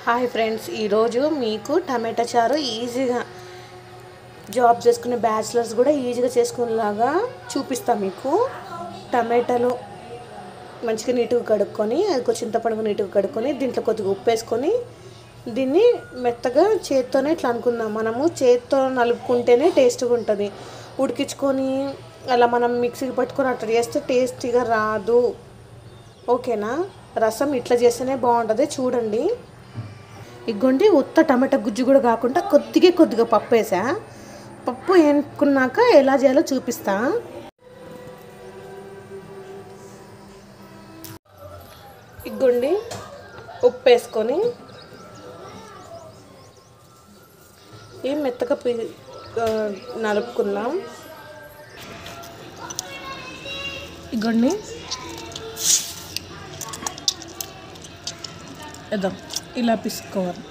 Hi friends ఈరోజు మీకు టమాటా చారు ఈజీగా జాబ్ చేసుకునే బ్యాచిలర్స్ కూడా ఈజీగా చేసుకునేలాగా చూపిస్తా మీకు టమాటాలు మంచిగా నీట్గా కడుక్కొని అది కొంచెం చింతపండు నీట్గా కడుక్కొని దీంట్లో కొద్దిగా ఉప్పు వేసుకొని దీన్ని మెత్తగా చేత్తోనే ఇట్లా అనుకుందాం మనము చేత్తో నలుపుకుంటేనే టేస్ట్గా ఉంటుంది ఉడికించుకొని అలా మనం మిక్సీకి పట్టుకొని అట్లా చేస్తే టేస్టీగా రాదు ఓకేనా రసం ఇట్లా చేస్తేనే బాగుంటుంది చూడండి ఇగ్గోండి ఉత్త టమాటా గుజ్జు కూడా కాకుండా కొద్దిగా కొద్దిగా పప్పు వేసా పప్పు వేసుకున్నాక ఎలా చేయాలో చూపిస్తా ఇగ్గోండి ఉప్పు వేసుకొని ఏం మెత్తగా పి ఆ, నలుపుకుందాం ఇగ్గోండి ఇద్దాం ఇలా పిసుకోవాలి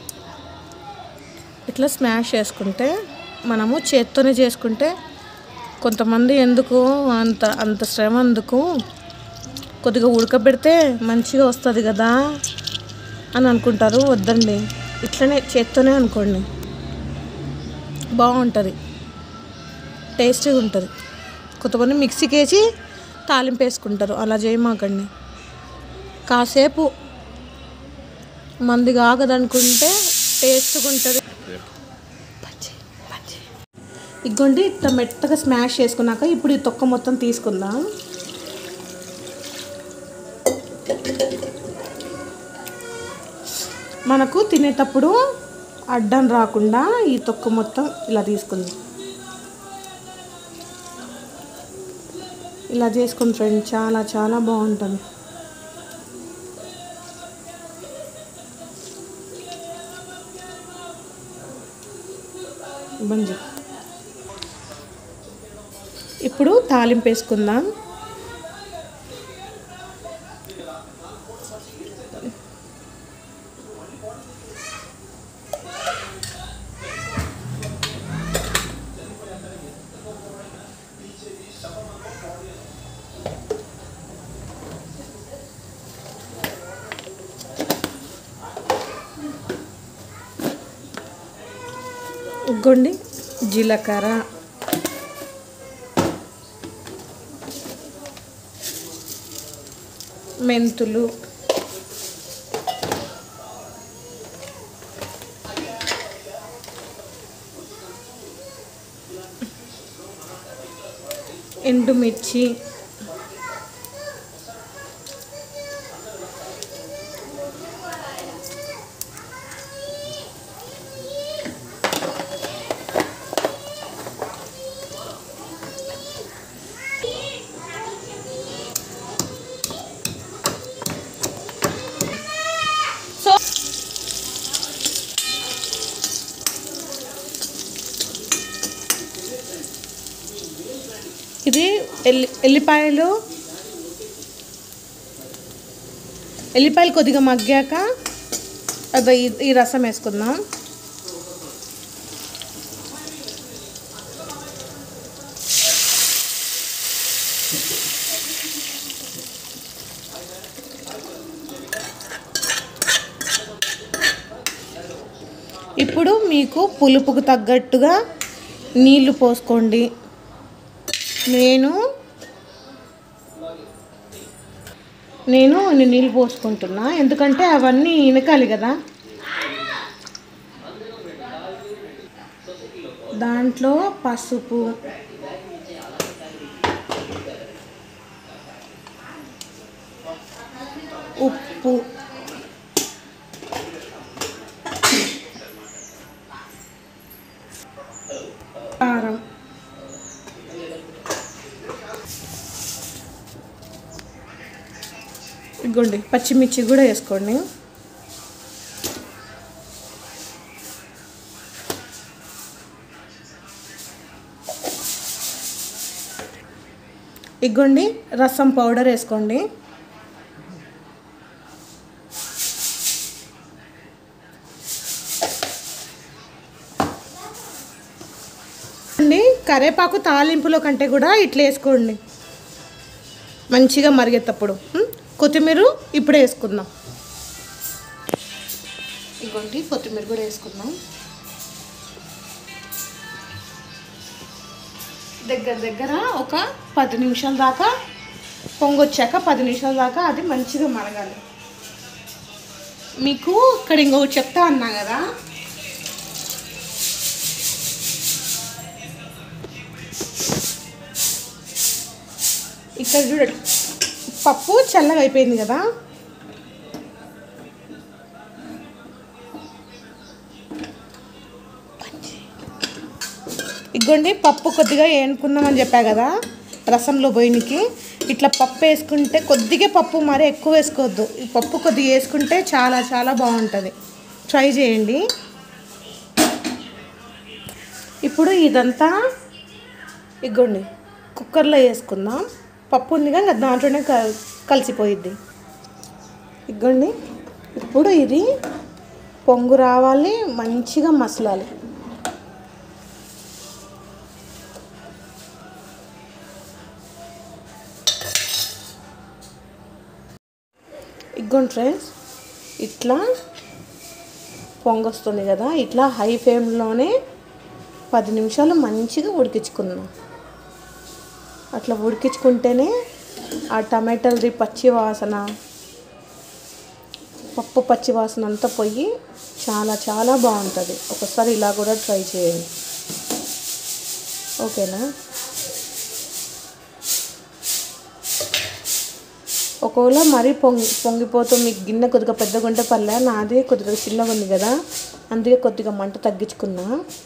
ఇట్లా స్మాష్ చేసుకుంటే మనము చేత్తోనే చేసుకుంటే కొంతమంది ఎందుకు అంత అంత శ్రమ ఎందుకు కొద్దిగా ఉడకబెడితే మంచిగా వస్తుంది కదా అని అనుకుంటారు వద్దండి ఇట్లనే చేత్తోనే అనుకోండి బాగుంటుంది టేస్టీగా ఉంటుంది కొంతమంది మిక్సీకి వేసి తాలింపు వేసుకుంటారు అలా చేయమాకండి కాసేపు మంది కాగదనుకుంటే టేస్ట్గా ఉంటుంది ఇగ్గోండి ఇట్లా మెత్తగా స్మాష్ చేసుకున్నాక ఇప్పుడు ఈ తొక్క మొత్తం తీసుకుందాం మనకు తినేటప్పుడు అడ్డం రాకుండా ఈ తొక్క మొత్తం ఇలా తీసుకుందాం ఇలా చేసుకుని ఫ్రెండ్ చాలా చాలా బాగుంటుంది బంజి ఇప్పుడు తాలింపు వేసుకుందాం ఉగ్గొండి జీలకర్ర మెంతులు ఎండుమిర్చి సో ఇది ఎల్లి ఎల్లిపాయలు ఎల్లిపాయలు కొద్దిగా మగ్గాక అదో ఈ- ఈ రసం వేసుకుందాం ఇప్పుడు మీకు పులుపుకు తగ్గట్టుగా నీళ్లు పోసుకోండి నేను నేను ఇన్ని నీళ్ళు పోసుకుంటున్నా ఎందుకంటే అవన్నీ ఇనకాలి కదా దాంట్లో పసుపు ఉప్పు కారం ఇదిగోండి పచ్చిమిర్చి కూడా వేసుకోండి ఇగోండి రసం పౌడర్ వేసుకోండి అండి కరేపాకు తాలింపులో కంటే కూడా ఇట్లా వేసుకోండి మంచిగా మరిగేటప్పుడు ఉం? కొత్తిమీర ఇప్పుడు వేసుకుందాం ఇంకోటి కొత్తిమీర కూడా వేసుకుందాం దగ్గర దగ్గర ఒక పది నిమిషాల దాకా పొంగొచ్చాక పది నిమిషాల దాకా అది మంచిగా మరగాలి మీకు ఇక్కడ ఇంకొకటి చెప్తా అన్నా కదా ఇక్కడ చూడండి పప్పు చల్లగా అయిపోయింది కదా ఇగోండి పప్పు కొద్దిగా వేనుకుందామని చెప్పా కదా రసంలో పోయినకి ఇట్లా పప్పు వేసుకుంటే కొద్దిగా పప్పు మరీ ఎక్కువ వేసుకోవద్దు ఈ పప్పు కొద్దిగా వేసుకుంటే చాలా చాలా బాగుంటుంది ట్రై చేయండి ఇప్పుడు ఇదంతా ఇగోండి కుక్కర్లో వేసుకుందాం పప్పు ఉంది కానీ అది దాంట్లోనే క కలిసిపోయిద్ది ఇగోండి ఇప్పుడు ఇది పొంగు రావాలి మంచిగా మసలాలి ఇగ్గోండి ఫ్రెండ్స్ ఇట్లా పొంగొస్తుంది కదా ఇట్లా హై ఫ్లేమ్లోనే పది నిమిషాలు మంచిగా ఉడికించుకుందాం అట్లా ఉడికించుకుంటేనే ఆ టమాటాలది పచ్చి వాసన పప్పు పచ్చి వాసన అంతా పోయి చాలా చాలా బాగుంటుంది ఒకసారి ఇలా కూడా ట్రై చేయండి ఓకేనా ఒకవేళ మరీ పొంగి పొంగిపోతూ మీకు గిన్నె కొద్దిగా పెద్దగా ఉంటే పర్లే నాది కొద్దిగా చిన్నగా ఉంది కదా అందుకే కొద్దిగా మంట తగ్గించుకున్నా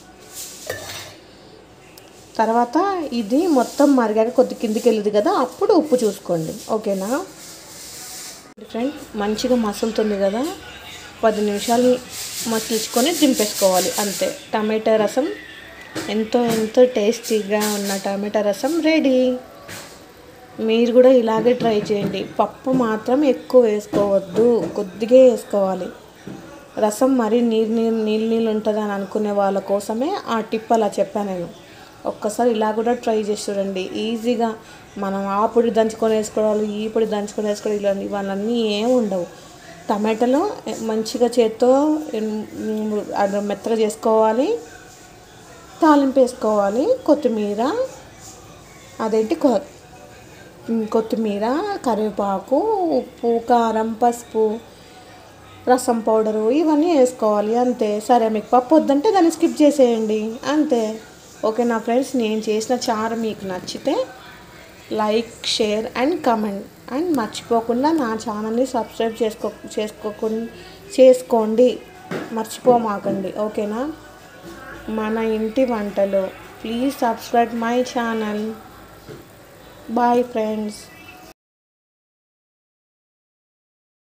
తర్వాత ఇది మొత్తం మరిగాక కొద్ది కిందికి వెళ్ళింది కదా అప్పుడు ఉప్పు చూసుకోండి ఓకేనా ఫ్రెండ్ మంచిగా మసులుతుంది కదా పది నిమిషాలు మసిల్చుకొని దింపేసుకోవాలి అంతే టమాటా రసం ఎంతో ఎంతో టేస్టీగా ఉన్న టమాటా రసం రెడీ మీరు కూడా ఇలాగే ట్రై చేయండి పప్పు మాత్రం ఎక్కువ వేసుకోవద్దు కొద్దిగా వేసుకోవాలి రసం మరీ నీరు నీరు నీళ్ళు నీళ్ళు ఉంటుంది అని అనుకునే వాళ్ళ కోసమే ఆ టిప్ అలా చెప్పాను నేను ఒక్కసారి ఇలా కూడా ట్రై చేసి చూడండి ఈజీగా మనం ఆ పొడి దంచుకొని వేసుకోవాలి ఈ పొడి దంచుకొని వేసుకోవాలి ఇలా ఇవన్నీ ఏం ఉండవు టమాటాలో మంచిగా చేత్తో అది మెత్తగా చేసుకోవాలి తాలింపు వేసుకోవాలి కొత్తిమీర అదేంటి కొ కొత్తిమీర కరివేపాకు ఉప్పు కారం పసుపు రసం పౌడరు ఇవన్నీ వేసుకోవాలి అంతే సరే మీకు పప్పు వద్దంటే దాన్ని స్కిప్ చేసేయండి అంతే ఓకే నా ఫ్రెండ్స్ నేను చేసిన చారు మీకు నచ్చితే like share and comment and మర్చిపోకుండా నా ఛానల్ని సబ్స్క్రైబ్ చేసుకో చేసుకోకుండా చేసుకోండి మర్చిపోమాకండి ఓకేనా మన ఇంటి వంటలు please subscribe my channel bye friends